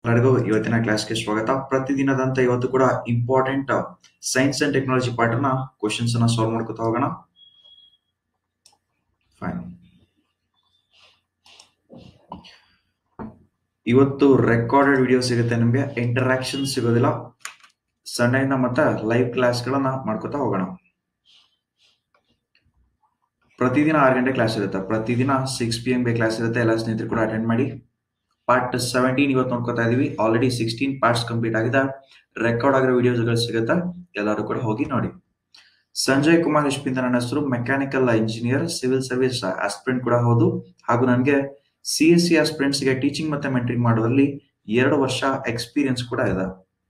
ಎಲ್ಲರಿಗೂ ಇವತ್ತಿನ ಕ್ಲಾಸ್ಗೆ ಸ್ವಾಗತ ಪ್ರತಿದಿನದಂತ ಇವತ್ತು ಕೂಡ ಇಂಪಾರ್ಟೆಂಟ್ ಸೈನ್ಸ್ ಅಂಡ್ ಟೆಕ್ನಾಲಜಿ ಪಾರ್ಟ್ನ ಕ್ವಶನ್ಸ್ ಅನ್ನ ಸಾಲ್ವ್ ಮಾಡ್ಕೊತಾ ಹೋಗೋಣ ಫೈನ್ ಇವತ್ತು ರೆಕಾರ್ಡೆಡ್ ವಿಡಿಯೋ ಸಿಗುತ್ತೆ ನಿಮಗೆ ಇಂಟರಾಕ್ಷನ್ ಸಿಗೋದಿಲ್ಲ ಸಂಡೆಯಿಂದ ಮತ್ತೆ ಲೈವ್ ಕ್ಲಾಸ್ಗಳನ್ನ ಮಾಡ್ಕೊತಾ ಹೋಗೋಣ ಪ್ರತಿದಿನ ಆರು ಗಂಟೆ ಕ್ಲಾಸ್ ಇರುತ್ತೆ ಪ್ರತಿದಿನ ಸಿಕ್ಸ್ ಪಿ ಎಂ ಕ್ಲಾಸ್ ಇರುತ್ತೆ ಎಲ್ಲ ಸ್ನೇಹಿತರು ಕೂಡ ಅಟೆಂಡ್ ಮಾಡಿ ಪಾರ್ಟ್ ಸೆವೆಂಟೀನ್ ಇವತ್ತು ನೋಡ್ಕೊತಾ ಇದೀವಿ ಆಲ್ರೆಡಿ ಸಿಕ್ಸ್ಟೀನ್ ಪಾರ್ಟ್ಸ್ ಕಂಪ್ಲೀಟ್ ಆಗಿದೆ ರೆಕಾರ್ಡ್ ಆಗಿರೋ ವಿಡಿಯೋಸ್ಗಳು ಸಿಗುತ್ತೆ ಎಲ್ಲರೂ ಕೂಡ ಹೋಗಿ ನೋಡಿ ಸಂಜಯ್ ಕುಮಾರ್ ಇಷ್ಪಿಂದ ನನ್ನ ಹೆಸರು mechanical engineer civil service aspirant ಕೂಡ ಹೌದು ಹಾಗೂ ನನಗೆ ಸಿ ಎಸ್ ಸಿ ಆಸ್ಪಿರೆಂಟ್ಸ್ಗೆ ಟೀಚಿಂಗ್ ಮತ್ತೆ ಮೆಂಟರಿಂಗ್ ಮಾಡೋದ್ರಲ್ಲಿ ಎರಡು ವರ್ಷ ಎಕ್ಸ್ಪೀರಿಯನ್ಸ್ ಕೂಡ ಇದೆ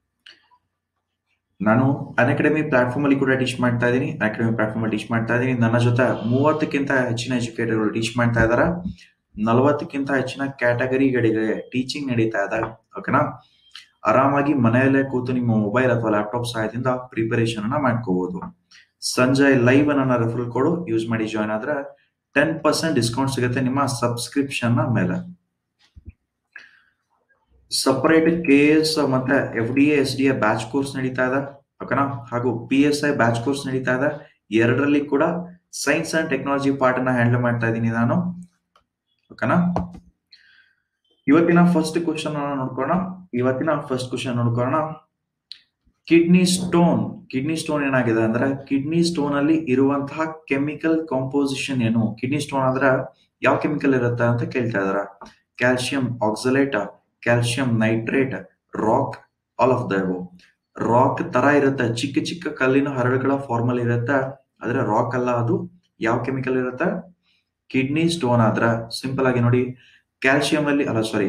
ನಾನು ಅಕಾಡೆಮಿ ಪ್ಲಾಟ್ಫಾರ್ಮ್ ಅಲ್ಲಿ ಕೂಡ ಟೀಚ್ ಮಾಡ್ತಾ ಇದ್ದೀನಿ ಅಕಾಡೆಮಿ ಪ್ಲಾಟ್ಫಾರ್ಮ್ ಅಲ್ಲಿ ಟೀಚ್ ಮಾಡ್ತಾ ಇದ್ದೀನಿ ನನ್ನ ಜೊತೆ ಮೂವತ್ತಕ್ಕಿಂತ ಹೆಚ್ಚಿನ ಎಜುಕೇಟರ್ಗಳು ಟೀಚ್ ಮಾಡ್ತಾ ಇದ್ದಾರೆ ನಲವತ್ತಕ್ಕಿಂತ ಹೆಚ್ಚಿನ ಕ್ಯಾಟಗರಿಗಳಿಗೆ ಟೀಚಿಂಗ್ ನಡೀತಾ ಇದೆ ಓಕೆನಾ ಆರಾಮಾಗಿ ಮನೆಯಲ್ಲೇ ಕೂತು ನಿಮ್ಮ ಮೊಬೈಲ್ ಅಥವಾ ಲ್ಯಾಪ್ಟಾಪ್ ಸಹಾಯದಿಂದ ಪ್ರಿಪರೇಷನ್ ಅನ್ನ ಮಾಡ್ಕೋಬಹುದು ಸಂಜಯ್ ಲೈವ್ ನನ್ನ ರೆಫರಲ್ ಕೋಡ್ ಯೂಸ್ ಮಾಡಿ ಜಾಯ್ನ್ ಆದ್ರೆ ಟೆನ್ ಪರ್ಸೆಂಟ್ ಡಿಸ್ಕೌಂಟ್ ಸಿಗುತ್ತೆ ನಿಮ್ಮ ಸಬ್ಸ್ಕ್ರಿಪ್ಷನ್ ಮೇಲೆ ಸಪರೇಟ್ ಕೆ ಎಸ್ ಮತ್ತೆ F D S D A batch course ನಡೀತಾ ಇದೆ ಓಕೆನಾ ಹಾಗೂ P S I batch course ನಡೀತಾ ಇದೆ ಎರಡರಲ್ಲಿ ಕೂಡ ಸೈನ್ಸ್ ಅಂಡ್ ಟೆಕ್ನಾಲಜಿ ಪಾರ್ಟ್ ಅನ್ನ ಹ್ಯಾಂಡಲ್ ಮಾಡ್ತಾ ಇದ್ದೀನಿ ನಾನು ಓಕೆನಾ ಇವತ್ತಿನ ಫಸ್ಟ್ ಕ್ವಶನ್ ನೋಡ್ಕೋಣ ಇವತ್ತಿನ ಫಸ್ಟ್ ಕ್ವಶನ್ ನೋಡ್ಕೋಣ ಕಿಡ್ನಿ ಸ್ಟೋನ್ ಕಿಡ್ನಿ ಸ್ಟೋನ್ ಏನಾಗಿದೆ ಅಂದ್ರೆ ಕಿಡ್ನಿ ಸ್ಟೋನ್ ಅಲ್ಲಿ ಇರುವಂತಹ ಕೆಮಿಕಲ್ ಕಾಂಪೋಸಿಷನ್ ಏನು ಕಿಡ್ನಿ ಸ್ಟೋನ್ ಆದ್ರೆ ಯಾವ ಕೆಮಿಕಲ್ ಇರುತ್ತೆ ಅಂತ ಕೇಳ್ತಾ ಇದಾರ calcium oxalate calcium nitrate rock all of the rock ತರ ಇರುತ್ತೆ ಚಿಕ್ಕ ಚಿಕ್ಕ ಕಲ್ಲಿನ ಹರಳುಗಳ ಫಾರ್ಮಲ್ ಇರುತ್ತೆ ಆದ್ರೆ ರಾಕ್ ಅಲ್ಲ ಅದು ಯಾವ ಕೆಮಿಕಲ್ ಇರುತ್ತೆ ಕಿಡ್ನಿ ಸ್ಟೋನ್ ಆದ್ರ ಸಿಂಪಲ್ ಆಗಿ ನೋಡಿ ಕ್ಯಾಲ್ಸಿಯಂ ಅಲ್ಲಿ ಅಲ್ಲ ಸಾರಿ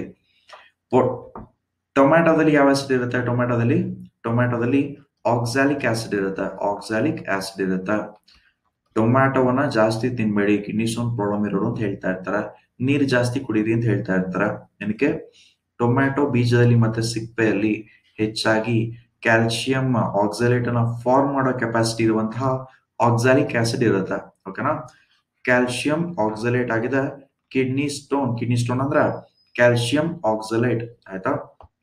ಟೊಮ್ಯಾಟೋದಲ್ಲಿ ಯಾವ ಆಸಿಡ್ ಇರುತ್ತೆ ಟೊಮ್ಯಾಟೋದಲ್ಲಿ ಟೊಮ್ಯಾಟೋದಲ್ಲಿ ಆಕ್ಸಾಲಿಕ್ ಆಸಿಡ್ ಇರುತ್ತೆ ಆಕ್ಸಾಲಿಕ್ ಆಸಿಡ್ ಇರುತ್ತೆ ಟೊಮ್ಯಾಟೋವನ್ನ ಜಾಸ್ತಿ ತಿನ್ಬೇಡಿ ಕಿಡ್ನಿ ಸ್ಟೋನ್ ಪ್ರಾಬ್ಲಮ್ ಇರೋರು ಅಂತ ಹೇಳ್ತಾ ಇರ್ತಾರ ನೀರ್ ಜಾಸ್ತಿ ಕುಡೀರಿ ಅಂತ ಹೇಳ್ತಾ ಇರ್ತಾರ ಏನಕ್ಕೆ ಟೊಮ್ಯಾಟೊ ಬೀಜದಲ್ಲಿ ಮತ್ತೆ ಸಿಪ್ಪೆಯಲ್ಲಿ ಹೆಚ್ಚಾಗಿ ಕ್ಯಾಲ್ಸಿಯಂ ಆಕ್ಸಾಲೇಟ್ ಅನ್ನ ಫಾರ್ಮ್ ಮಾಡೋ ಕೆಪಾಸಿಟಿ ಇರುವಂತಹ ಆಕ್ಸಾಲಿಕ್ ಆಸಿಡ್ ಇರುತ್ತೆ ಓಕೆನಾ ಕ್ಯಾಲ್ಸಿಯಂ ಆಕ್ಸಲೇಟ್ ಆಗಿದೆ ಕಿಡ್ನಿ ಸ್ಟೋನ್ ಕಿಡ್ನಿ ಸ್ಟೋನ್ ಅಂದ್ರ ಕ್ಯಾಲ್ಸಿಯಂ ಆಕ್ಸಲೇಟ್ ಆಯ್ತಾ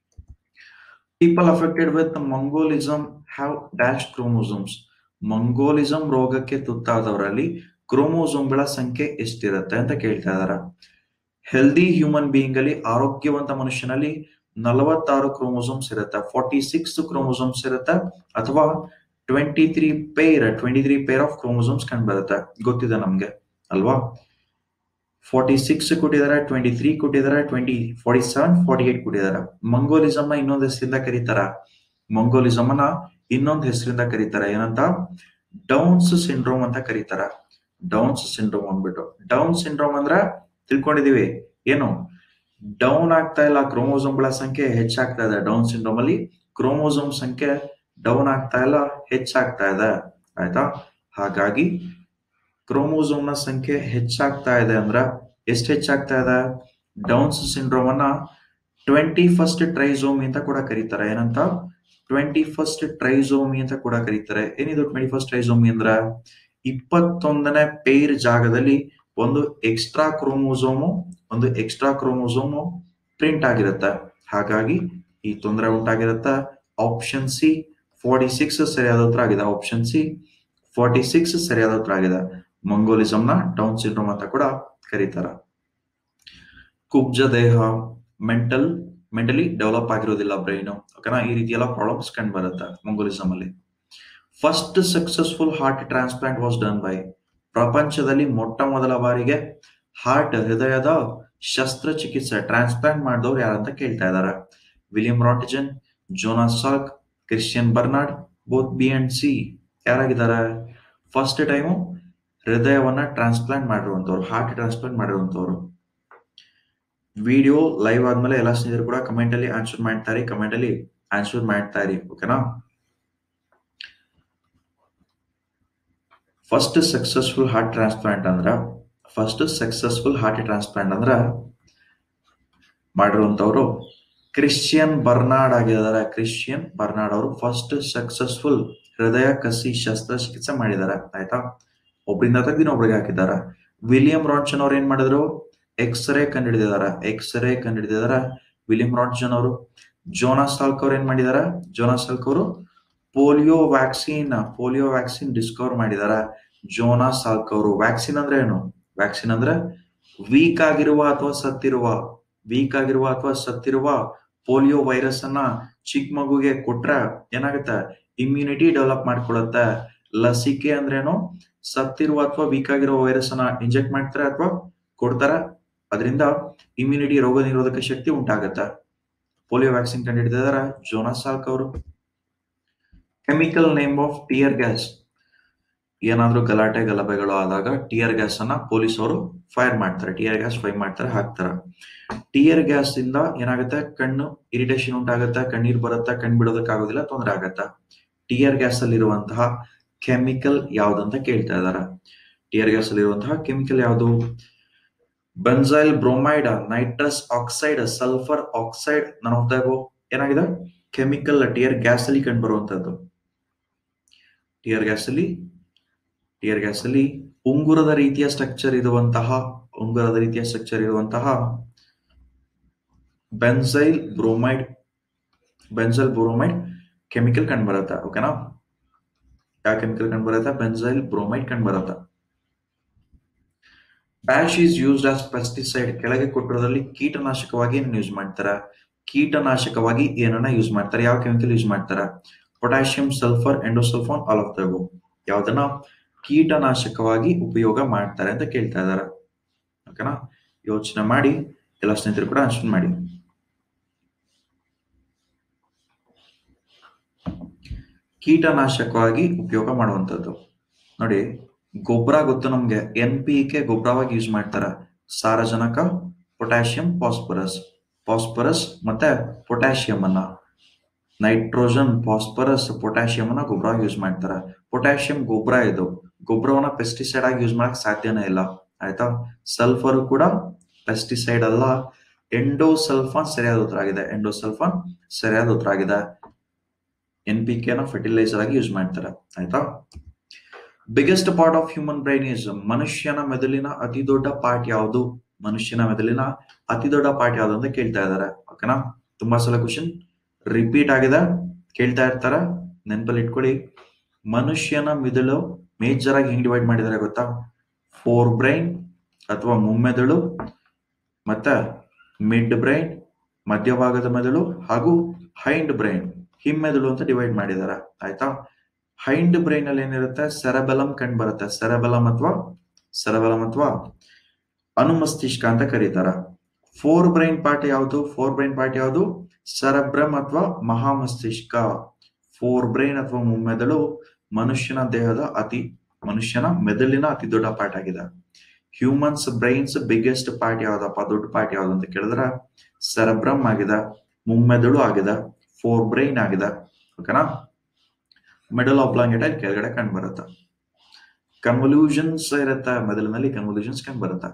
people affected with mongolism have dash chromosomes mongolism ರೋಗಕ್ಕೆ ತುತ್ತಾದವರಲ್ಲಿ ಕ್ರೋಮೋಸೋಮ್ಗಳ ಸಂಖ್ಯೆ ಎಷ್ಟಿರುತ್ತೆ ಅಂತ ಕೇಳ್ತಾ ಇದಾರ ಹೆಲ್ದಿ ಹ್ಯೂಮನ್ ಬೀಯಿಂಗ್ ಅಲ್ಲಿ ಆರೋಗ್ಯವಂತ ಮನುಷ್ಯನಲ್ಲಿ ನಲವತ್ತಾರು ಕ್ರೋಮೋಸೋಮ್ಸ್ ಇರುತ್ತೆ ಫಾರ್ಟಿ ಸಿಕ್ಸ್ ಕ್ರೋಮೋಸೋಮ್ಸ್ ಇರುತ್ತೆ ಅಥವಾ twenty three pair twenty three pair of chromosomes ಕಂಡು ಬರುತ್ತೆ ಗೊತ್ತಿದೆ ನಮ್ಗೆ ಅಲ್ವಾ ಫಾರ್ಟಿ ಸಿಕ್ಸ್ ಕೊಟ್ಟಿದ್ದಾರೆ ಟ್ವೆಂಟಿ ತ್ರೀ ಕೊಟ್ಟಿದ್ದಾರೆ twenty forty seven forty eight ಕೊಟ್ಟಿದ್ದಾರೆ ಮಂಗೋಲಿಸಮ್ ನ ಇನ್ನೊಂದು ಹೆಸರಿಂದ ಕರೀತಾರ ಮಂಗೋಲಿಸಮ್ ನ ಇನ್ನೊಂದು ಹೆಸರಿಂದ ಕರೀತಾರ ಏನಂತ ಡೌನ್ಸ್ ಸಿಂಡ್ರೋಮ್ ಅಂತ ಕರೀತಾರ ಡೌನ್ಸ್ ಸಿಂಡ್ರೋಮ್ ಅಂದ್ಬಿಟ್ಟು ಡೌನ್ ಸಿಂಡ್ರೋಮ್ ಅಂದ್ರ ತಿಳ್ಕೊಂಡಿದೀವಿ ಏನು ಡೌನ್ ಆಗ್ತಾ ಇಲ್ಲ ಕ್ರೋಮೋಸೋಮ್ಗಳ ಸಂಖ್ಯೆ ಹೆಚ್ಚಾಗ್ತಾ ಇದೆ ಡೌನ್ ಸಿಂಡ್ರೋಮ್ ಅಲ್ಲಿ ಕ್ರೋಮೋಸೋಮ್ ಸಂಖ್ಯೆ ಡೌನ್ ಆಗ್ತಾ ಇಲ್ಲ ಹೆಚ್ಚಾಗ್ತಾ ಇದೆ ಆಯ್ತಾ ಹಾಗಾಗಿ ಕ್ರೋಮೋಸೋಮ್ ನ ಸಂಖ್ಯೆ ಹೆಚ್ಚಾಗ್ತಾ ಇದೆ ಅಂದ್ರ ಎಷ್ಟು ಹೆಚ್ಚಾಗ್ತಾ ಇದೆ ಡೌನ್ಸ್ ಸಿಂಡ್ರೋಮ್ ಅನ್ನ ಟ್ವೆಂಟಿ ಫಸ್ಟ್ ಟ್ರೈಸೋಮಿ ಅಂತ ಕೂಡ ಕರೀತಾರೆ ಏನಂತ ಟ್ವೆಂಟಿ ಫಸ್ಟ್ ಟ್ರೈಸೋಮಿ ಅಂತ ಕೂಡ ಕರೀತಾರೆ ಏನಿದು ಟ್ವೆಂಟಿ ಫಸ್ಟ್ ಟ್ರೈಸೋಮಿ ಅಂದ್ರ ಇಪ್ಪತ್ತೊಂದನೇ ಪೇರ್ ಜಾಗದಲ್ಲಿ ಒಂದು ಎಕ್ಸ್ಟ್ರಾ ಕ್ರೋಮೋಸೋಮು ಒಂದು ಎಕ್ಸ್ಟ್ರಾ ಕ್ರೋಮೋಸೋಮು ಪ್ರಿಂಟ್ ಆಗಿರುತ್ತೆ ಹಾಗಾಗಿ ಈ ತೊಂದರೆ ಉಂಟಾಗಿರುತ್ತೆ ಆಪ್ಷನ್ ಸಿ ಫಾರ್ಟಿ ಸಿಕ್ಸ್ ಸರಿಯಾದ ಉತ್ತರ ಆಗಿದೆ ಆಪ್ಷನ್ ಸಿ ಫಾರ್ಟಿ ಸಿಕ್ಸ್ ಸರಿಯಾದ ಉತ್ತರ ಆಗಿದೆ ಮಂಗೋಲಿಸಮ್ ನ ಡೌನ್ ಸಿಂಡ್ರೋಮ್ ಅಂತ ಕೂಡ ಕರೀತಾರ ಕುಬ್ಜ ದೇಹ ಮೆಂಟಲ್ ಮೆಂಟಲಿ ಡೆವಲಪ್ ಆಗಿರೋದಿಲ್ಲ ಬ್ರೈನ್ ಓಕೆನಾ ಈ ರೀತಿ ಎಲ್ಲ ಪ್ರಾಬ್ಲಮ್ಸ್ ಕಂಡು ಬರುತ್ತೆ ಮಂಗೋಲಿಸಮ್ ಅಲ್ಲಿ first successful heart transplant was done by ಪ್ರಪಂಚದಲ್ಲಿ ಮೊಟ್ಟ ಮೊದಲ ಬಾರಿಗೆ ಹಾರ್ಟ್ ಹೃದಯದ ಶಸ್ತ್ರಚಿಕಿತ್ಸೆ ಟ್ರಾನ್ಸ್ಪ್ಲಾಂಟ್ ಮಾಡಿದವ್ರು ಯಾರಂತ ಕೇಳ್ತಾ ಇದಾರೆ William Roentgen Jonas Salk Christian Barnard both B and C ಯಾರಾಗಿದ್ದಾರೆ ಫಸ್ಟ್ ಟೈಮು ಹೃದಯವನ್ನ ಟ್ರಾನ್ಸ್ಪ್ಲಾಂಟ್ ಮಾಡಿರುವಂತವ್ರು ಹಾರ್ಟ್ ಟ್ರಾನ್ಸ್ಪ್ಲಾಂಟ್ ಮಾಡಿರುವಂತವ್ರು ವಿಡಿಯೋ ಲೈವ್ ಆದ್ಮೇಲೆ ಎಲ್ಲ ಸ್ನೇಹಿತರು ಕೂಡ ಕಮೆಂಟ್ ಅಲ್ಲಿ ಆನ್ಸರ್ ಮಾಡ್ತಾರೆ ಕಮೆಂಟ್ ಅಲ್ಲಿ ಆನ್ಸರ್ ಮಾಡ್ತಾ ಇರಿ ಓಕೆನಾ ಫಸ್ಟ್ ಸಕ್ಸಸ್ಫುಲ್ ಹಾರ್ಟ್ ಟ್ರಾನ್ಸ್ಪ್ಲಾಂಟ್ ಅಂದ್ರ ಫಸ್ಟ್ ಸಕ್ಸಸ್ಫುಲ್ ಹಾರ್ಟ್ ಟ್ರಾನ್ಸ್ಪ್ಲಾಂಟ್ ಅಂದ್ರ ಮಾಡಿರುವಂತವ್ರು ಕ್ರಿಶ್ಚಿಯನ್ ಬರ್ನಾಡ್ ಆಗಿದ್ದಾರೆ ಕ್ರಿಶ್ಚಿಯನ್ ಬರ್ನಾಡ್ ಅವರು ಫಸ್ಟ್ ಸಕ್ಸಸ್ಫುಲ್ ಹೃದಯ ಕಸಿ ಶಸ್ತ್ರಚಿಕಿತ್ಸೆ ಮಾಡಿದ್ದಾರೆ ಆಯ್ತಾ ಒಬ್ರಿಂದ ತೆಗ್ದಿನ ಒಬ್ರಿಗೆ ಹಾಕಿದ್ದಾರೆ ವಿಲಿಯಂ ರಾನ್ಸನ್ ಅವ್ರು ಏನ್ ಮಾಡಿದ್ರು ಎಕ್ಸ್ರೇ ಕಂಡುಹಿಡಿದಿದಾರ ಎಕ್ಸ್ರೇ ಕಂಡುಹಿಡಿದಿದಾರ ವಿಲಿಯಂ ರಾಡ್ಜನ್ ಅವರು ಜೋನಾಸ್ ಸಾಲ್ಕ್ ಅವ್ರು ಏನ್ ಮಾಡಿದಾರ ಜೋನಾಸ್ ಸಾಲ್ಕ್ ಅವರು polio vaccine polio vaccine discover ಮಾಡಿದಾರ ಜೋನಾಸ್ ಸಾಲ್ಕ್ ಅವರು ವ್ಯಾಕ್ಸಿನ್ ಅಂದ್ರೆ ಏನು ವ್ಯಾಕ್ಸಿನ್ ಅಂದ್ರೆ ವೀಕ್ ಆಗಿರುವ ಅಥವಾ ಸತ್ತಿರುವ ವೀಕ್ ಆಗಿರುವ ಅಥವಾ ಸತ್ತಿರುವ ಪೋಲಿಯೋ ವೈರಸ್ ಅನ್ನ ಚಿಕ್ಕ ಮಗುಗೆ ಕೊಟ್ರ ಏನಾಗುತ್ತೆ ಇಮ್ಯುನಿಟಿ ಡೆವಲಪ್ ಮಾಡ್ಕೊಳತ್ತೆ ಲಸಿಕೆ ಅಂದ್ರೇನು ಸತ್ತಿರುವ ಅಥವಾ ವೀಕ್ ಆಗಿರುವ ವೈರಸ್ ಅನ್ನ ಇಂಜೆಕ್ಟ್ ಮಾಡ್ತಾರೆ ಅಥವಾ ಕೊಡ್ತಾರ ಅದರಿಂದ ಇಮ್ಯುನಿಟಿ ರೋಗ ನಿರೋಧಕ ಶಕ್ತಿ ಉಂಟಾಗತ್ತ ಪೋಲಿಯೋ ವ್ಯಾಕ್ಸಿನ್ ಕಂಡುಹಿಡಿದಾರ ಜೋನಾಸ್ ಸಾಲ್ಕ್ ಅವರು chemical name of tear gas ಏನಾದ್ರೂ ಗಲಾಟೆ ಗಲಭೆಗಳು ಆದಾಗ ಟಿಯರ್ ಗ್ಯಾಸ್ ಅನ್ನ ಪೊಲೀಸ್ ಅವರು ಫೈರ್ ಮಾಡ್ತಾರೆ ಟಿಯರ್ ಗ್ಯಾಸ್ ಫೈರ್ ಮಾಡ್ತಾರೆ ಹಾಕ್ತಾರೆ ಟಿಯರ್ ಗ್ಯಾಸ್ ಇಂದ ಏನಾಗುತ್ತೆ ಕಣ್ಣು ಇರಿಟೇಷನ್ ಉಂಟಾಗತ್ತೆ ಕಣ್ಣೀರ್ ಬರುತ್ತಾ ಕಣ್ ಬಿಡೋದಕ್ಕಾಗೋದಿಲ್ಲ ತೊಂದರೆ ಆಗತ್ತ ಟಿಯರ್ ಗ್ಯಾಸ್ ಅಲ್ಲಿರುವಂತಹ ಕೆಮಿಕಲ್ ಯಾವ್ದಂತ ಕೇಳ್ತಾ ಇದಾರ ಟಿಯರ್ ಗ್ಯಾಸ್ ಅಲ್ಲಿರುವಂತಹ ಕೆಮಿಕಲ್ ಯಾವುದು benzyl bromide nitrous oxide sulphur oxide none of the ಏನಾಗಿದೆ ಕೆಮಿಕಲ್ ಟಿಯರ್ ಗ್ಯಾಸ್ ಅಲ್ಲಿ ಕಂಡು ಬರುವಂತದ್ದು ಟಿಯರ್ ಗ್ಯಾಸ್ ಅಲ್ಲಿ ಟಿಯರ್ ಗ್ಯಾಸ್ ಅಲ್ಲಿ ಉಂಗುರದ ರೀತಿಯ ಸ್ಟ್ರಕ್ಚರ್ ಇರುವಂತಹ ಉಂಗುರದ ರೀತಿಯ ಸ್ಟ್ರಕ್ಚರ್ ಇರುವಂತಹ benzyl bromide benzyl bromide chemical ಕಂಡು ಬರುತ್ತೆ ಓಕೆನಾ ಯಾವ ಕೆಮಿಕಲ್ ಕಂಡು ಬರುತ್ತೆ ಬೆನ್ಸೈಲ್ ಬ್ರೋಮೈಡ್ ಕಂಡು ಬರುತ್ತೆ dash is used as pesticide ಕೆಳಗೆ ಕೊಟ್ಟಿರೋದ್ರಲ್ಲಿ ಕೀಟನಾಶಕವಾಗಿ ಏನ್ ಯೂಸ್ ಮಾಡ್ತಾರ ಕೀಟನಾಶಕವಾಗಿ ಏನನ್ನ ಯೂಸ್ ಮಾಡ್ತಾರೆ ಯಾವ ಕೆಮಿಕಲ್ ಯೂಸ್ ಮಾಡ್ತಾರ potassium sulphur endosulfan all of ದವು ಯಾವ್ದನ್ನ ಕೀಟನಾಶಕವಾಗಿ ಉಪಯೋಗ ಮಾಡ್ತಾರೆ ಅಂತ ಕೇಳ್ತಾ ಇದಾರೆ ಓಕೆನಾ ಯೋಚನೆ ಮಾಡಿ ಎಲ್ಲ ಸ್ನೇಹಿತರು ಕೂಡ ಆನ್ಸರ್ ಮಾಡಿ ಕೀಟನಾಶಕವಾಗಿ ಉಪಯೋಗ ಮಾಡುವಂತದ್ದು ನೋಡಿ ಗೊಬ್ಬರ ಗೊತ್ತು ನಮ್ಗೆ ಎನ್ ಪಿ ಕೆ ಗೊಬ್ಬರವಾಗಿ ಯೂಸ್ ಮಾಡ್ತಾರ ಸಾರಜನಕ ಪೊಟ್ಯಾಷಿಯಂ ಫಾಸ್ಫರಸ್ ಫಾಸ್ಫರಸ್ ಮತ್ತೆ ಪೊಟ್ಯಾಷಿಯಂ ಅನ್ನ ನೈಟ್ರೋಜನ್ ಫಾಸ್ಫರಸ್ ಪೊಟ್ಯಾಷಿಯಂ ಅನ್ನ ಗೊಬ್ಬರ ಯೂಸ್ ಮಾಡ್ತಾರ ಪೊಟ್ಯಾಷಿಯಂ ಗೊಬ್ಬರ ಇದು ಗೊಬ್ಬರವನ್ನ ಪೆಸ್ಟಿಸೈಡ್ ಆಗಿ ಯೂಸ್ ಮಾಡಕ್ ಸಾಧ್ಯನೇ ಇಲ್ಲ ಆಯ್ತಾ ಸಲ್ಫರ್ ಕೂಡ ಪೆಸ್ಟಿಸೈಡ್ ಅಲ್ಲ ಎಂಡೋಸಲ್ಫಾನ್ ಸರಿಯಾದ ಉತ್ತರ ಆಗಿದೆ ಎಂಡೋಸಲ್ಫಾನ್ ಸರಿಯಾದ ಉತ್ತರ ಆಗಿದೆ ಎನ್ ಪಿ ಕೆ ನ ಫರ್ಟಿಲೈಸರ್ ಆಗಿ ಯೂಸ್ ಮಾಡ್ತಾರೆ ಆಯ್ತಾ biggest part of human brain is ಮನುಷ್ಯನ ಮೆದುಳಿನ ಅತಿ ದೊಡ್ಡ ಪಾರ್ಟ್ ಯಾವುದು ಮನುಷ್ಯನ ಮೆದುಳಿನ ಅತಿ ದೊಡ್ಡ ಪಾರ್ಟ್ ಯಾವುದು ಅಂತ ಕೇಳ್ತಾ ಇದಾರೆ ಓಕೆನಾ ತುಂಬಾ ಸಲ ಕ್ವಶನ್ ರಿಪೀಟ್ ಆಗಿದೆ ಕೇಳ್ತಾ ಇರ್ತಾರ ನೆನಪಲ್ಲಿ ಇಟ್ಕೊಳ್ಳಿ ಮನುಷ್ಯನ ಮಿದುಳು ಮೇಜರ್ ಆಗಿ ಹೆಂಗ್ ಡಿವೈಡ್ ಮಾಡಿದಾರೆ ಗೊತ್ತಾ ಫೋರ್ ಬ್ರೈನ್ ಅಥವಾ ಮುಮ್ಮೆದುಳು ಮತ್ತೆ ಮಿಡ್ ಬ್ರೈನ್ ಮಧ್ಯಭಾಗದ ಮೆದುಳು ಹಾಗೂ ಹೈಂಡ್ ಬ್ರೈನ್ ಹಿಮ್ಮೆದುಳು ಅಂತ ಡಿವೈಡ್ ಮಾಡಿದಾರೆ ಆಯ್ತಾ ಹೈಂಡ್ ಬ್ರೈನ್ ಅಲ್ಲಿ ಏನಿರುತ್ತೆ ಸೆರಬೆಲಂ ಕಂಡು ಬರುತ್ತೆ ಸೆರಬೆಲಂ ಅಥವಾ ಸೆರಬೆಲಂ ಅಥವಾ ಅನುಮಸ್ತಿಷ್ಕ ಅಂತ ಕರೀತಾರ ಫೋರ್ ಬ್ರೈನ್ ಪಾರ್ಟ್ ಯಾವುದು ಫೋರ್ ಬ್ರೈನ್ ಪಾರ್ಟ್ ಯಾವುದು ಸೆರಬ್ರಮ್ ಅಥವಾ ಮಹಾಮಸ್ತಿಷ್ಕ ಫೋರ್ ಬ್ರೈನ್ ಅಥವಾ ಮುಮ್ಮೆದುಳು ಮನುಷ್ಯನ ದೇಹದ ಅತಿ ಮನುಷ್ಯನ ಮೆದುಳಿನ ಅತಿ ದೊಡ್ಡ ಪಾರ್ಟ್ ಆಗಿದೆ ಹ್ಯೂಮನ್ಸ್ ಬ್ರೈನ್ಸ್ ಬಿಗ್ಗೆಸ್ಟ್ ಪಾರ್ಟ್ ಯಾವ್ದಪ್ಪ ದೊಡ್ಡ ಪಾರ್ಟ್ ಯಾವ್ದು ಅಂತ ಕೇಳಿದ್ರೆ ಸೆರಬ್ರಮ್ ಆಗಿದೆ ಮುಮ್ಮೆದುಳು ಆಗಿದೆ ಫೋರ್ ಬ್ರೈನ್ ಆಗಿದೆ ಓಕೆನಾ ಮಿಡಲ್ ಆಬ್ಲಾಂಗೆಟ್ ಅಲ್ಲಿ ಕೆಳಗಡೆ ಕಂಡು ಬರುತ್ತೆ ಕನ್ವಲ್ಯೂಷನ್ಸ್ ಇರುತ್ತೆ ಮೆದುಳಿನಲ್ಲಿ ಕನ್ವಲ್ಯೂಷನ್ಸ್ ಕಂಡು ಬರುತ್ತೆ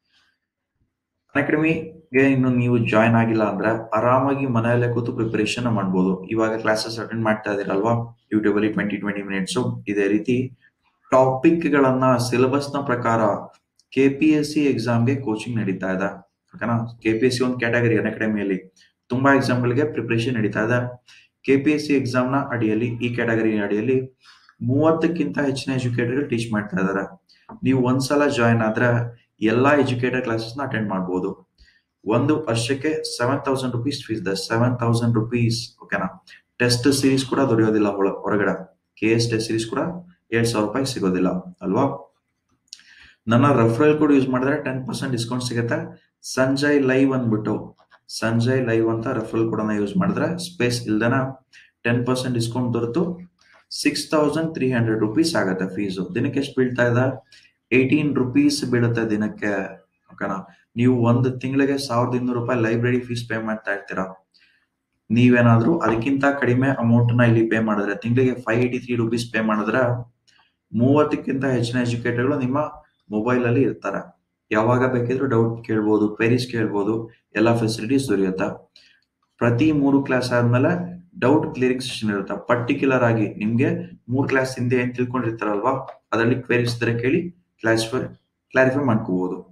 ಅಕಾಡೆಮಿಗೆ ಇನ್ನು ನೀವು ಜಾಯ್ನ್ ಆಗಿಲ್ಲ ಅಂದ್ರೆ ಆರಾಮಾಗಿ ಮನೆಯಲ್ಲೇ ಕೂತು ಪ್ರಿಪರೇಷನ್ ಮಾಡ್ಬೋದು ಇವಾಗ ಕ್ಲಾಸಸ್ ಅಟೆಂಡ್ ಮಾಡ್ತಾ ಇದೀರಲ್ವಾ ಯೂಟ್ಯೂಬ್ ಅಲ್ಲಿ ಟ್ವೆಂಟಿ ಟ್ವೆಂಟಿ ಮಿನಿಟ್ಸ್ ಇದೇ ರೀತಿ ಟಾಪಿಕ್ ಗಳನ್ನ ಸಿಲೆಬಸ್ ನ ಪ್ರಕಾರ ಕೆ ಪಿ ಎಸ್ ಸಿ ಎಕ್ಸಾಮ್ಗೆ ಕೋಚಿಂಗ್ ನಡೀತಾ ಇದೆ ಓಕೆನಾ ಕೆ ಪಿ ಎಸ್ ಸಿ ಒಂದು ಕ್ಯಾಟಗರಿ ಅಕಾಡೆಮಿಯಲ್ಲಿ ತುಂಬಾ ಎಕ್ಸಾಮ್ ಗಳಿಗೆ ಪ್ರಿಪರೇಷನ್ ನಡೀತಾ ಇದೆ K P S C exam ನ ಅಡಿಯಲ್ಲಿ ಈ ಕ್ಯಾಟಗರಿ ಅಡಿಯಲ್ಲಿ ಮೂವತ್ತಕ್ಕಿಂತ ಹೆಚ್ಚಿನ ಎಜುಕೇಟರ್ ಟೀಚ್ ಮಾಡ್ತಾ ಇದಾರೆ ನೀವು ಒಂದ್ಸಲ ಜಾಯಿನ್ ಆದ್ರೆ ಎಲ್ಲಾ ಎಜುಕೇಟರ್ ಕ್ಲಾಸಸ್ ನ ಅಟೆಂಡ್ ಮಾಡಬಹುದು ಒಂದು ವರ್ಷಕ್ಕೆ ಸೆವೆನ್ ತೌಸಂಡ್ ರುಪೀಸ್ ಫೀಸ್ ಇದೆ ಸೆವೆನ್ ತೌಸಂಡ್ ರುಪೀಸ್ ಓಕೆನಾ ಟೆಸ್ಟ್ ಸೀರೀಸ್ ಕೂಡ ದೊರೆಯೋದಿಲ್ಲ ಹೊರ- ಹೊರಗಡೆ ಕೆ ಎಸ್ ಟೆಸ್ಟ್ ಸೀರೀಸ್ ಕೂಡ ಎರಡ್ ಸಾವಿರ ರೂಪಾಯಿ ಸಿಗೋದಿಲ್ಲ ಅಲ್ವಾ ನನ್ನ ರೆಫರಲ್ ಕೋಡ್ ಯೂಸ್ ಮಾಡಿದ್ರೆ ಟೆನ್ ಪರ್ಸೆಂಟ್ ಡಿಸ್ಕೌಂಟ್ ಸಿಗುತ್ತೆ ಸಂಜಯ್ ಲೈವ್ ಅಂದ್ಬಿಟ್ಟು ಸಂಜಯ್ ಲೈವ್ ಅಂತ ರೆಫರಲ್ ಕೋಡ್ ಅನ್ನ ಯೂಸ್ ಮಾಡಿದ್ರೆ ಸ್ಪೇಸ್ ಇಲ್ದನ ಟೆನ್ ಪರ್ಸೆಂಟ್ ಡಿಸ್ಕೌಂಟ್ ದೊರೆತು six thousand three hundred rupees ಆಗುತ್ತೆ ಫೀಸು ದಿನಕ್ಕೆ ಎಷ್ಟು ಬೀಳ್ತಾ ಇದೆ ಏಯ್ಟೀನ್ ರುಪೀಸ್ ಬೀಳುತ್ತೆ ದಿನಕ್ಕೆ ಓಕೆನಾ ನೀವು ಒಂದು ತಿಂಗಳಿಗೆ ಸಾವಿರದ ಇನ್ನೂರು ರೂಪಾಯಿ ಲೈಬ್ರರಿ ಫೀಸ್ ಪೇ ಮಾಡ್ತಾ ಇರ್ತೀರಾ ನೀವೇನಾದ್ರೂ ಅದಕ್ಕಿಂತ ಕಡಿಮೆ ಅಮೌಂಟ್ ನ ಇಲ್ಲಿ ಪೇ ಮಾಡಿದ್ರೆ ತಿಂಗಳಿಗೆ five eighty three rupees pay ಮಾಡಿದ್ರೆ ಮೂವತ್ತಕ್ಕಿಂತ ಹೆಚ್ಚಿನ ಎಜುಕೇಟರ್ಗಳು ನಿಮ್ಮ ಮೊಬೈಲ್ ಅಲ್ಲಿ ಇರ್ತಾರೆ ಯಾವಾಗ ಬೇಕಿದ್ರು ಡೌಟ್ ಕೇಳ್ಬೋದು ಕ್ವೆರೀಸ್ ಕೇಳ್ಬೋದು ಎಲ್ಲ ಫೆಸಿಲಿಟೀಸ್ ದೊರೆಯುತ್ತೆ ಪ್ರತಿ ಮೂರು ಕ್ಲಾಸ್ ಆದ್ಮೇಲೆ ಡೌಟ್ ಕ್ಲಿಯರಿಂಗ್ ಸೆಷನ್ ಇರುತ್ತೆ ಪರ್ಟಿಕ್ಯುಲರ್ ಆಗಿ ನಿಮ್ಗೆ ಮೂರ್ ಕ್ಲಾಸ್ ಹಿಂದೆ ಏನ್ ತಿಳ್ಕೊಂಡಿರ್ತಾರಲ್ವಾ ಅದರಲ್ಲಿ ಕ್ವೆರೀಸ್ ಇದ್ರೆ ಕೇಳಿ ಕ್ಲಾಸಿಫೈ ಕ್ಲಾರಿಫೈ ಮಾಡ್ಕೋಬಹುದು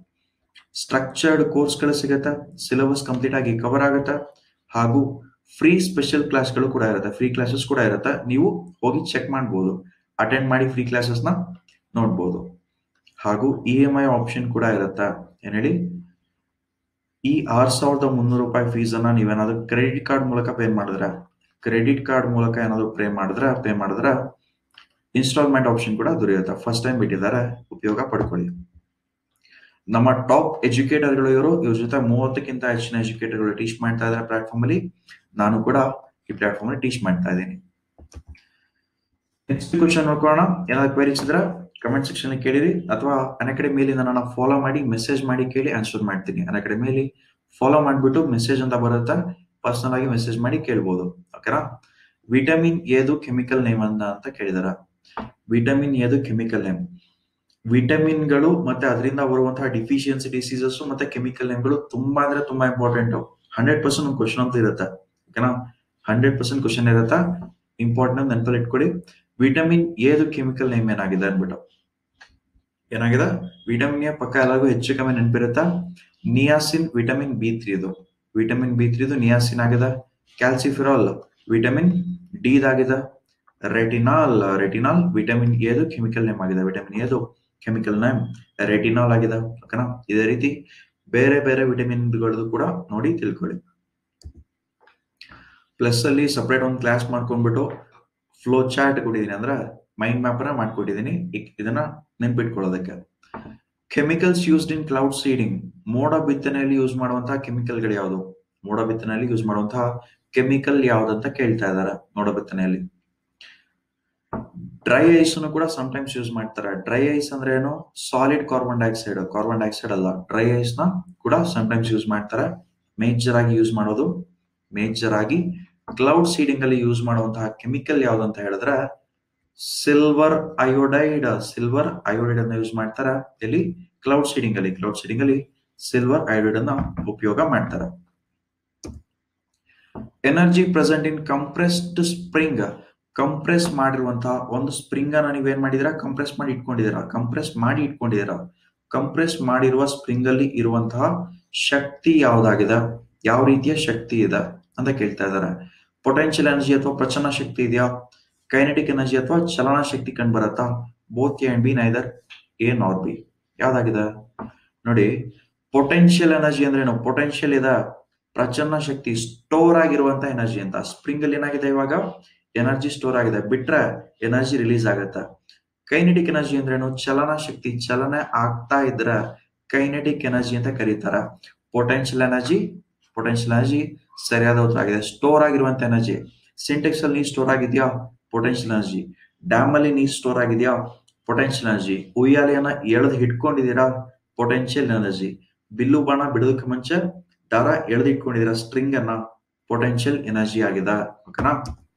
ಸ್ಟ್ರಕ್ಚರ್ಡ್ ಕೋರ್ಸ್ಗಳು ಸಿಗುತ್ತೆ ಸಿಲೆಬಸ್ ಕಂಪ್ಲೀಟ್ ಆಗಿ ಕವರ್ ಆಗುತ್ತೆ ಹಾಗೂ ಫ್ರೀ ಸ್ಪೆಷಲ್ ಕ್ಲಾಸ್ಗಳು ಕೂಡ ಇರುತ್ತೆ ಫ್ರೀ ಕ್ಲಾಸಸ್ ಕೂಡ ಇರುತ್ತೆ ನೀವು ಹೋಗಿ ಚೆಕ್ ಮಾಡ್ಬೋದು ಅಟೆಂಡ್ ಮಾಡಿ ಫ್ರೀ ಕ್ಲಾಸಸ್ನ ನೋಡ್ಬೋದು ಹಾಗೂ ಇ ಎಂ ಐ ಆಪ್ಷನ್ ಕೂಡ ಇರುತ್ತೆ ಏನ್ ಹೇಳಿ ಈ ಆರ್ ಸಾವಿರದ ಮುನ್ನೂರು ರೂಪಾಯಿ ಫೀಸ್ ಅನ್ನ ನೀವೇನಾದ್ರೂ ಕ್ರೆಡಿಟ್ ಕಾರ್ಡ್ ಮೂಲಕ ಪೇ ಮಾಡಿದ್ರೆ ಕ್ರೆಡಿಟ್ ಕಾರ್ಡ್ ಮೂಲಕ ಏನಾದ್ರು ಪೇ ಮಾಡಿದ್ರೆ ಪೇ ಮಾಡಿದ್ರೆ ಇನ್ಸ್ಟಾಲ್ಮೆಂಟ್ ಆಪ್ಷನ್ ಕೂಡ ದೊರೆಯುತ್ತೆ ಫಸ್ಟ್ ಟೈಮ್ ಬಿಟ್ಟಿದ್ದಾರೆ ಉಪಯೋಗ ಪಡ್ಕೊಳ್ಳಿ ನಮ್ಮ ಟಾಪ್ ಎಜುಕೇಟರ್ಗಳು ಇವರು ಇವ್ರ ಜೊತೆ ಮೂವತ್ತಕ್ಕಿಂತ ಹೆಚ್ಚಿನ ಎಜುಕೇಟರ್ಗಳು ಟೀಚ್ ಮಾಡ್ತಾ ಇದ್ದಾರೆ ಪ್ಲಾಟ್ಫಾರ್ಮ್ ಅಲ್ಲಿ ನಾನು ಕೂಡ ಈ ಪ್ಲಾಟ್ಫಾರ್ಮ್ ಅಲ್ಲಿ ಟೀಚ್ ಮಾಡ್ತಾ ಇದ್ದೀನಿ ನೆಕ್ಸ್ಟ್ ಕ್ವಶನ್ ನೋಡ್ಕೊಳ್ಳೋಣ ಏನಾದ್ರು ಕ್ವೈರೀಸ್ ಇದ್ರೆ ಕಮೆಂಟ್ ಸೆಕ್ಷನ್ ಕೇಳಿರಿ ಅಥವಾ ಅನ್ಅಕಾಡೆಮಿಯಲ್ಲಿ ನನ್ನ ಫಾಲೋ ಮಾಡಿ ಮೆಸೇಜ್ ಮಾಡಿ ಕೇಳಿ ಆನ್ಸರ್ ಮಾಡ್ತೀನಿ ಅನ್ಅಕಾಡೆಮಿಯಲ್ಲಿ ಫಾಲೋ ಮಾಡ್ಬಿಟ್ಟು ಮೆಸೇಜ್ ಅಂತ ಬರುತ್ತೆ ಪರ್ಸನಲ್ ಆಗಿ ಮೆಸೇಜ್ ಮಾಡಿ ಕೇಳ್ಬೋದು ಓಕೆನಾ ವಿಟಮಿನ್ ಎದು ಕೆಮಿಕಲ್ ನೇಮ್ ಅಂತ ಅಂತ ಕೇಳಿದಾರ ವಿಟಮಿನ್ ಎದು ಕೆಮಿಕಲ್ ನೇಮ್ ವಿಟಮಿನ್ಗಳು ಮತ್ತೆ ಅದರಿಂದ ಬರುವಂತಹ ಡಿಫಿಷಿಯನ್ಸಿ ಡಿಸೀಸಸ್ ಮತ್ತೆ ಕೆಮಿಕಲ್ ನೇಮ್ಗಳು ತುಂಬಾ ಅಂದ್ರೆ ತುಂಬಾ ಇಂಪಾರ್ಟೆಂಟ್ ಹಂಡ್ರೆಡ್ ಪರ್ಸೆಂಟ್ ಒಂದು ಕ್ವಶನ್ ಅಂತ ಇರುತ್ತೆ ಓಕೆನಾ ಹಂಡ್ರೆಡ್ ಪರ್ಸೆಂಟ್ ಕ್ವಶನ್ ಇರುತ್ತೆ ಇಂಪಾರ್ಟೆಂಟ್ ನೆನಪಲ್ಲಿ ಇಟ್ಕೊಳ್ಳಿ ವಿಟಮಿನ್ ಎದು ಕೆಮಿಕಲ್ ನೇಮ್ ಏನಾಗಿದೆ ಅನ್ಬಿಟ್ಟು ಏನಾಗಿದೆ ವಿಟಮಿನ್ ಎ ಪಕ್ಕ ಎಲ್ಲರಿಗೂ ಹೆಚ್ಚು ಕಮ್ಮಿ ನೆನಪಿರುತ್ತಾ ನಿಯಾಸಿನ್ ವಿಟಮಿನ್ ಬಿ ತ್ರೀ ಇದು ವಿಟಮಿನ್ ಬಿ ತ್ರೀದು ನಿಯಾಸಿನ್ ಆಗಿದೆ ಕ್ಯಾಲ್ಸಿಫಿರಾಲ್ ವಿಟಮಿನ್ ಡಿ ಆಗಿದೆ ರೆಟಿನಾಲ್ ರೆಟಿನಾಲ್ ವಿಟಮಿನ್ ಎದು ಕೆಮಿಕಲ್ ನೇಮ್ ಆಗಿದೆ ವಿಟಮಿನ್ ಎದು ಕೆಮಿಕಲ್ ನೇಮ್ ರೆಟಿನಾಲ್ ಆಗಿದೆ ಓಕೆನಾ ಇದೇ ರೀತಿ ಬೇರೆ ಬೇರೆ ವಿಟಮಿನ್ಗಳದ್ದು ಕೂಡ ನೋಡಿ ತಿಳ್ಕೊಳ್ಳಿ ಪ್ಲಸ್ ಅಲ್ಲಿ ಸಪ್ರೇಟ್ ಒಂದು ಕ್ಲಾಸ್ ಮಾಡ್ಕೊಂಡ್ಬಿಟ್ಟು ಫ್ಲೋ ಚಾರ್ಟ್ ಕೊಟ್ಟಿದ್ದೀನಿ ಅಂದ್ರೆ ಮೈಂಡ್ ಮ್ಯಾಪ್ ಮಾಡ್ಕೊಟ್ಟಿದ್ದೀನಿ ಇಕ್- ಇದನ್ನ ನೆನ್ಪಿಟ್ಕೊಳ್ಳೋದಕ್ಕೆ chemicals used in cloud seeding ಮೋಡ ಬಿತ್ತನೆಯಲ್ಲಿ ಯೂಸ್ ಮಾಡುವಂತಹ ಕೆಮಿಕಲ್ಗಳು ಯಾವುದು ಮೋಡ ಬಿತ್ತನೆಯಲ್ಲಿ ಯೂಸ್ ಮಾಡುವಂತಹ ಕೆಮಿಕಲ್ ಯಾವ್ದಂತ ಕೇಳ್ತಾ ಇದಾರೆ ಮೋಡ ಬಿತ್ತನೆಯಲ್ಲಿ ಡ್ರೈ ಐಸ್ ಅನ್ನು ಕೂಡ ಟೈಮ್ಸ್ ಯೂಸ್ ಮಾಡ್ತಾರೆ ಡ್ರೈ ಐಸ್ ಅಂದ್ರೆ ಏನು solid carbon dioxide carbon dioxide ಅಲ್ಲ ಡ್ರೈ ಐಸ್ ನ ಕೂಡ ಟೈಮ್ಸ್ ಯೂಸ್ ಮಾಡ್ತಾರೆ ಮೇಜರ್ ಆಗಿ ಯೂಸ್ ಮಾಡೋದು ಮೇಜರ್ ಆಗಿ ಕ್ಲೌಡ್ ಸೀಡಿಂಗ್ ಅಲ್ಲಿ ಯೂಸ್ ಮಾಡುವಂತಹ ಕೆಮಿಕಲ್ ಯಾವ್ದಂತ ಹೇಳಿದ್ರೆ ಸಿಲ್ವರ್ ಅಯೋಡೈಡ್ ಸಿಲ್ವರ್ ಅಯೋಡೈಡ್ ಅನ್ನ ಯೂಸ್ ಮಾಡ್ತಾರೆ ಎಲ್ಲಿ ಕ್ಲೌಡ್ ಸೀಡಿಂಗ್ ಅಲ್ಲಿ ಕ್ಲೌಡ್ ಸೀಡಿಂಗ್ ಅಲ್ಲಿ ಸಿಲ್ವರ್ ಅಯೋಡೈಡ್ ಅನ್ನ ಉಪಯೋಗ ಮಾಡ್ತಾರೆ energy present in compressed spring compress ಮಾಡಿರುವಂತಹ ಒಂದು ಸ್ಪ್ರಿಂಗ್ ಅನ್ನ ನೀವೇನ್ ಮಾಡಿದೀರಾ ಕಂಪ್ರೆಸ್ ಮಾಡಿ ಇಟ್ಕೊಂಡಿದ್ದೀರಾ ಕಂಪ್ರೆಸ್ ಮಾಡಿ ಇಟ್ಕೊಂಡಿದ್ದೀರಾ ಕಂಪ್ರೆಸ್ ಮಾಡಿರುವ ಸ್ಪ್ರಿಂಗ್ ಅಲ್ಲಿ ಇರುವಂತಹ ಶಕ್ತಿ ಯಾವ್ದಾಗಿದೆ ಯಾವ ರೀತಿಯ ಶಕ್ತಿ ಇದೆ ಅಂತ ಕೇಳ್ತಾ ಇದ್ದಾರೆ ಪೊಟೆನ್ಶಿಯಲ್ ಎನರ್ಜಿ ಅಥವಾ ಪ್ರಚನ್ನ ಶಕ್ತಿ ಇದೆಯಾ ಕೈನೆಟಿಕ್ ಎನರ್ಜಿ ಅಥವಾ ಚಲನ ಶಕ್ತಿ ಕಂಡು ಬರುತ್ತಾ both A and B neither A nor B ಯಾವ್ದಾಗಿದೆ ನೋಡಿ ಪೊಟೆನ್ಶಿಯಲ್ ಎನರ್ಜಿ ಅಂದ್ರೆ ಏನು ಪೊಟೆನ್ಶಿಯಲ್ ಇದೆ ಪ್ರಚನ್ನ ಶಕ್ತಿ ಸ್ಟೋರ್ ಆಗಿರುವಂತ ಎನರ್ಜಿ ಅಂತ ಸ್ಪ್ರಿಂಗ್ ಅಲ್ಲಿ ಏನಾಗಿದೆ ಇವಾಗ ಎನರ್ಜಿ ಸ್ಟೋರ್ ಆಗಿದೆ ಬಿಟ್ರೆ ಎನರ್ಜಿ ರಿಲೀಸ್ ಆಗುತ್ತೆ ಕೈನೆಟಿಕ್ ಎನರ್ಜಿ ಅಂದ್ರೇನು ಚಲನ ಶಕ್ತಿ ಚಲನೆ ಆಗ್ತಾ ಇದ್ರೆ ಕೈನೆಟಿಕ್ ಎನರ್ಜಿ ಅಂತ ಕರೀತಾರೆ ಪೊಟೆನ್ಶಿಯಲ್ ಎನರ್ಜಿ ಪೊಟೆನ್ಶಿಯಲ್ ಎನರ್ಜಿ ಸರಿಯಾದ ಉತ್ತರ ಆಗಿದೆ ಸ್ಟೋರ್ ಆಗಿರುವಂತ ಎನರ್ಜಿ ಸಿಂಟೆಕ್ಸ್ ಅಲ್ಲಿ ನೀರು ಸ್ಟೋರ್ ಆಗಿದ್ಯಾ ಪೊಟೆನ್ಶಿಯಲ್ ಎನರ್ಜಿ ಡ್ಯಾಮ್ ಅಲ್ಲಿ ನೀರು ಸ್ಟೋರ್ ಆಗಿದ್ಯಾ ಪೊಟೆನ್ಶಿಯಲ್ ಎನರ್ಜಿ ಉಯ್ಯಾಲೆಯನ್ನ ಎಳೆದು ಹಿಡ್ಕೊಂಡಿದ್ದೀರಾ ಪೊಟೆನ್ಶಿಯಲ್ ಎನರ್ಜಿ ಬಿಲ್ಲು ಬಾಣ ಬಿಡೋದಕ್ಕೆ ಮುಂಚೆ ದಾರ ಎಳೆದು ಇಟ್ಕೊಂಡಿದ್ದೀರಾ ಸ್ಟ್ರಿಂಗ್ ಅನ್ನ ಪೊಟೆನ್ಶಿಯಲ್ ಎನರ್ಜಿ ಆಗಿದೆ ಓಕೆನಾ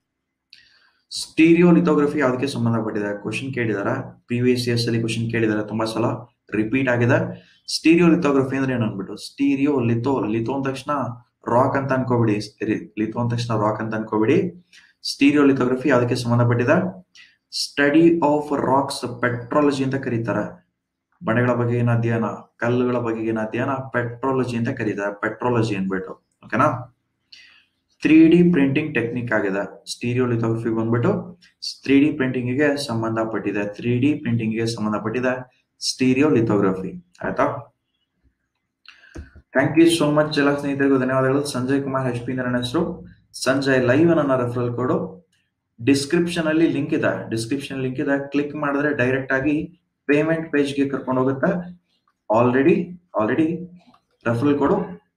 ಸ್ಟೀರಿಯೋ ಲಿಥೋಗ್ರಫಿ ಯಾವ್ದಕ್ಕೆ ಸಂಬಂಧಪಟ್ಟಿದೆ ಕ್ವಶನ್ ಕೇಳಿದಾರ ಪ್ರಿವಿಯಸ್ ಇಯರ್ಸ್ ಅಲ್ಲಿ ಕ್ವಶನ್ ಕೇಳಿದಾರೆ ತುಂಬಾ ಸಲ ರಿಪೀಟ್ ಆಗಿದೆ ಸ್ಟೀರಿಯೋ ಲಿಥೋಗ್ರಫಿ ಅಂದ್ರೆ ಏನು ಅನ್ಬಿಟ್ಟು ಸ್ಟೀರಿಯೋ ಲಿಥೋ ಲಿಥೋ ಅಂದ ತಕ್ಷಣ ರಾಕ್ ಅಂತ ಅನ್ಕೋಬಿಡಿ ಲಿಥೋ ಅಂದ ತಕ್ಷಣ ರಾಕ್ ಅಂತ ಅನ್ಕೋಬಿಡಿ ಸ್ಟೀರಿಯೋ ಲಿಥೋಗ್ರಫಿ ಯಾವ್ದಕ್ಕೆ ಸಂಬಂಧಪಟ್ಟಿದೆ ಸ್ಟಡಿ ಆಫ್ ರಾಕ್ಸ್ ಪೆಟ್ರಾಲಜಿ ಅಂತ ಕರೀತಾರೆ ಬಂಡೆಗಳ ಬಗೆಗಿನ ಅಧ್ಯಯನ ಕಲ್ಲುಗಳ ಬಗೆಗಿನ ಅಧ್ಯಯನ ಪೆಟ್ರಾಲಜಿ ಅಂತ ಕರೀತಾರೆ ಪೆಟ್ರಾಲಜಿ ಅನ್ಬಿಟ್ಟು ಓಕೆನಾ ತ್ರೀ ಡಿ ಪ್ರಿಂಟಿಂಗ್ ಟೆಕ್ನಿಕ್ ಆಗಿದೆ ಸ್ಟೀರಿಯೋ ಲಿಥೋಗ್ರಫಿ ಬಂದ್ಬಿಟ್ಟು ತ್ರೀ ಡಿ ಪ್ರಿಂಟಿಂಗ್ ಗೆ ಸಂಬಂಧಪಟ್ಟಿದೆ ತ್ರೀ ಡಿ ಪ್ರಿಂಟಿಂಗ್ ಗೆ ಸಂಬಂಧಪಟ್ಟಿದೆ ಸ್ಟೀರಿಯೋ ಲಿಥೋಗ್ರಫಿ ಆಯ್ತಾ ಥ್ಯಾಂಕ್ ಯು ಸೋ ಮಚ್ ಎಲ್ಲ ಸ್ನೇಹಿತರಿಗೂ ಧನ್ಯವಾದಗಳು ಸಂಜಯ್ ಕುಮಾರ್ ಎಚ್ ಪಿ ನನ್ನ ಹೆಸರು ಸಂಜಯ್ ಲೈವ್ ನನ್ನ ರೆಫರಲ್ ಕೋಡು ಡಿಸ್ಕ್ರಿಪ್ಷನ್ ಅಲ್ಲಿ ಲಿಂಕ್ ಇದೆ ಡಿಸ್ಕ್ರಿಪ್ಷನ್ ಲಿಂಕ್ ಇದೆ ಕ್ಲಿಕ್ ಮಾಡಿದ್ರೆ ಡೈರೆಕ್ಟ್ ಆಗಿ ಪೇಮೆಂಟ್ ಪೇಜ್ ಗೆ ಕರ್ಕೊಂಡು ಹೋಗುತ್ತೆ already already referral code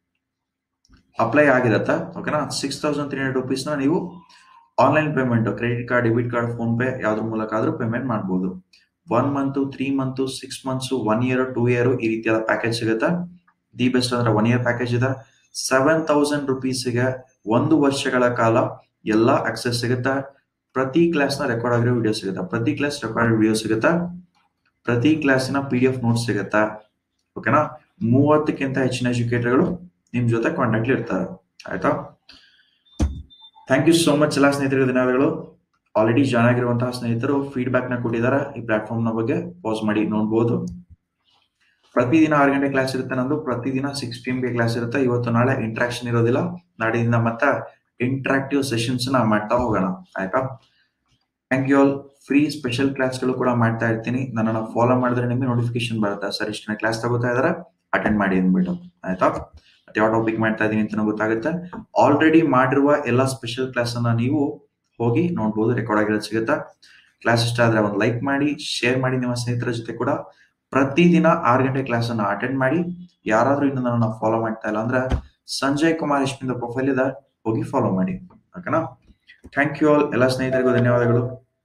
apply ಆಗಿರತ್ತ ಓಕೆನಾ ಸಿಕ್ಸ್ ತೌಸಂಡ್ ತ್ರೀ ಹಂಡ್ರೆಡ್ ರುಪೀಸ್ನ ನೀವು online payment credit card debit card PhonePe ಯಾವ್ದ್ರ ಮೂಲಕ ಆದ್ರೂ ಪೇಮೆಂಟ್ ಮಾಡ್ಬೋದು one month three month six months one year two year ಈ ರೀತಿಯಾದ ಪ್ಯಾಕೇಜ್ ಸಿಗುತ್ತೆ ದಿ ಬೆಸ್ಟ್ ಅಂದ್ರೆ ಒನ್ ಇಯರ್ ಪ್ಯಾಕೇಜ್ ಇದೆ ಸೆವೆನ್ ತೌಸಂಡ್ ರುಪೀಸ್ಗೆ ಒಂದು ವರ್ಷಗಳ ಕಾಲ ಎಲ್ಲ ಅಕ್ಸೆಸ್ ಸಿಗುತ್ತೆ ಪ್ರತಿ ಕ್ಲಾಸ್ನ ರೆಕಾರ್ಡ್ ಆಗಿರೋ ವಿಡಿಯೋ ಸಿಗುತ್ತೆ ಪ್ರತಿ ಕ್ಲಾಸ್ ರೆಕಾರ್ಡ್ ವಿಡಿಯೋ ಸಿಗುತ್ತೆ ಪ್ರತಿ ಕ್ಲಾಸಿನ ಪಿ ಡಿ ಎಫ್ ನೋಟ್ಸ್ ಸಿಗುತ್ತೆ ಓಕೆನಾ ಮೂವತ್ತಕ್ಕಿಂತ ಹೆಚ್ಚಿನ ಎಜುಕೇಟರ್ಗಳು ನಿಮ್ ಜೊತೆ ಕಾಂಟ್ಯಾಕ್ಟ್ ಇರ್ತಾರೆ ಆಯ್ತಾ ಥ್ಯಾಂಕ್ ಯು ಸೋ ಮಚ್ ಎಲ್ಲ ಸ್ನೇಹಿತರಿಗೆ ಧನ್ಯವಾದಗಳು ಆಲ್ರೆಡಿ ಜಾಯ್ನ್ ಆಗಿರುವಂತಹ ಸ್ನೇಹಿತರು ಫೀಡ್ಬ್ಯಾಕ್ ನ ಕೊಟ್ಟಿದ್ದಾರೆ ಈ ಪ್ಲಾಟ್ಫಾರ್ಮ್ ನ ಬಗ್ಗೆ ಪಾಸ್ ಮಾಡಿ ನೋಡ್ಬೋದು ಪ್ರತಿದಿನ ಆರು ಗಂಟೆ ಕ್ಲಾಸ್ ಇರುತ್ತೆ ನಂದು ಪ್ರತಿದಿನ ಸಿಕ್ಸ್ ಪಿ ಗೆ ಕ್ಲಾಸ್ ಇರುತ್ತೆ ಇವತ್ತು ನಾಳೆ ಇಂಟ್ರಾಕ್ಷನ್ ಇರೋದಿಲ್ಲ ನಾಡಿದಿಂದ ಮತ್ತೆ ಇಂಟ್ರಾಕ್ಟಿವ್ ಸೆಷನ್ಸ್ ನ ಮಾಡ್ತಾ ಹೋಗೋಣ ಆಯ್ತಾ thank you all free special ಕ್ಲಾಸ್ಗಳು ಕೂಡ ಮಾಡ್ತಾ ಇರ್ತೀನಿ ನನ್ನನ್ನು ಫಾಲೋ ಮಾಡಿದ್ರೆ ನಿಮಗೆ ನೋಟಿಫಿಕೇಶನ್ ಬರುತ್ತೆ ಸರ್ ಇಷ್ಟು ಕ್ಲಾಸ್ ತಗೋತಾ ಇದಾರೆ ಅಟೆಂಡ್ ಮಾಡಿ ಅಂದ್ಬಿಟ್ಟು ಆಯ್ತಾ ಮತ್ತೆ ಯಾವ ಟಾಪಿಕ್ ಮಾಡ್ತಾ ಇದೀನಿ ಅಂತ ಗೊತ್ತಾಗುತ್ತೆ ಆಲ್ರೆಡಿ ಮಾಡಿರುವ ಎಲ್ಲ ಸ್ಪೆಷಲ್ ಕ್ಲಾಸ್ ಅನ್ನ ನೀವು ಹೋಗಿ ನೋಡ್ಬೋದು ರೆಕಾರ್ಡ್ ಆಗಿರೋದು ಸಿಗುತ್ತೆ ಕ್ಲಾಸ್ ಇಷ್ಟ ಆದ್ರೆ ಒಂದು ಲೈಕ್ ಮಾಡಿ ಶೇರ್ ಮಾಡಿ ನಿಮ್ಮ ಸ್ನೇಹಿತರ ಜೊತೆ ಕೂಡ ಪ್ರತಿದಿನ ಆರು ಗಂಟೆ ಕ್ಲಾಸ್ ಅನ್ನ ಅಟೆಂಡ್ ಮಾಡಿ ಯಾರಾದ್ರೂ ಇನ್ನು ನನ್ನ ಫಾಲೋ ಮಾಡ್ತಾ ಇಲ್ಲ ಅಂದ್ರೆ ಸಂಜಯ್ ಕುಮಾರ್ ಇಷ್ಟಿಂದ ಪ್ರೊಫೈಲ್ ಇದೆ ಹೋಗಿ ಫಾಲೋ ಮಾಡಿ ಓಕೆನಾ ಥ್ಯಾಂಕ್ ಯು ಆಲ್ ಎಲ್ಲ ಸ್ನೇಹಿತರಿಗೂ ಧನ್ಯವಾದಗಳು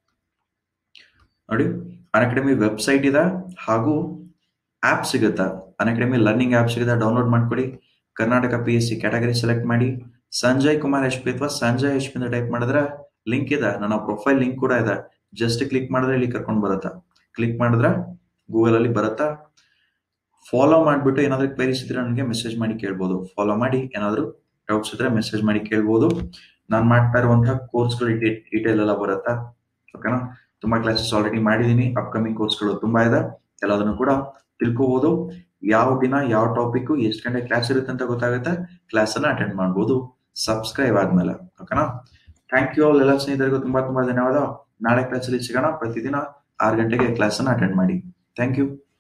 ನೋಡಿ ಅನ್ಅಕಾಡೆಮಿ ವೆಬ್ಸೈಟ್ ಇದೆ ಹಾಗೂ ಆಪ್ ಸಿಗುತ್ತೆ ಅನ್ಅಕಾಡೆಮಿ ಲರ್ನಿಂಗ್ ಆಪ್ ಸಿಗುತ್ತೆ ಡೌನ್ಲೋಡ್ ಮಾಡ್ಕೊಡಿ Karnataka P S C category select ಮಾಡಿ ಸಂಜಯ್ ಕುಮಾರ್ ಎಚ್ ಪಿ ಅಥವಾ ಸಂಜಯ್ ಎಚ್ ಪಿ ಅಂತ ಟೈಪ್ ಮಾಡಿದ್ರೆ ಲಿಂಕ್ ಇದೆ ನನ್ನ ಪ್ರೊಫೈಲ್ ಲಿಂಕ್ ಕೂಡ ಇದೆ ಜಸ್ಟ್ ಕ್ಲಿಕ್ ಮಾಡಿದ್ರೆ ಇಲ್ಲಿ ಕರ್ಕೊಂಡು ಬರುತ್ತಾ ಕ್ಲಿಕ್ ಮಾಡಿದ್ರೆ ಗೂಗಲ್ ಅಲ್ಲಿ ಬರುತ್ತಾ ಫಾಲೋ ಮಾಡ್ಬಿಟ್ಟು ಏನಾದ್ರೂ ಕ್ವೈರೀಸ್ ಇದ್ರೆ ನನಗೆ ಮೆಸೇಜ್ ಮಾಡಿ ಕೇಳ್ಬೋದು ಫಾಲೋ ಮಾಡಿ ಏನಾದ್ರು ಡೌಟ್ಸ್ ಇದ್ರೆ ಮೆಸೇಜ್ ಮಾಡಿ ಕೇಳ್ಬೋದು ನಾನು ಮಾಡ್ತಾ ಇರುವಂತಹ ಕೋರ್ಸ್ಗಳು ಡೀಟೇಲ್ ಎಲ್ಲ ಬರುತ್ತಾ ಓಕೆನಾ ತುಂಬಾ ಕ್ಲಾಸಸ್ ಆಲ್ರೆಡಿ ಮಾಡಿದೀನಿ ಅಪ್ಕಮಿಂಗ್ ಕೋರ್ಸ್ಗಳು ತುಂಬಾ ಇದೆ ಎಲ್ಲದನ್ನು ಕೂಡ ತಿಳ್ಕೋಬಹುದು ಯಾವ ದಿನ ಯಾವ ಟಾಪಿಕ್ ಎಷ್ಟು ಗಂಟೆ ಕ್ಲಾಸ್ ಇರುತ್ತೆ ಅಂತ ಗೊತ್ತಾಗುತ್ತೆ ಕ್ಲಾಸ್ ಅನ್ನ ಅಟೆಂಡ್ ಮಾಡ್ಬೋದು ಸಬ್ಸ್ಕ್ರೈಬ್ ಆದ್ಮೇಲೆ ಓಕೆನಾ ಥ್ಯಾಂಕ್ ಯು ಆಲ್ ಎಲ್ಲ ಸ್ನೇಹಿತರಿಗೂ ತುಂಬಾ ತುಂಬಾ ಧನ್ಯವಾದ ನಾಳೆ ಕ್ಲಾಸಲ್ಲಿ ಸಿಗೋಣ ಪ್ರತಿದಿನ ಆರು ಗಂಟೆಗೆ ಕ್ಲಾಸ್ ಅನ್ನ ಅಟೆಂಡ್ ಮಾಡಿ ಥ್ಯಾಂಕ್ ಯು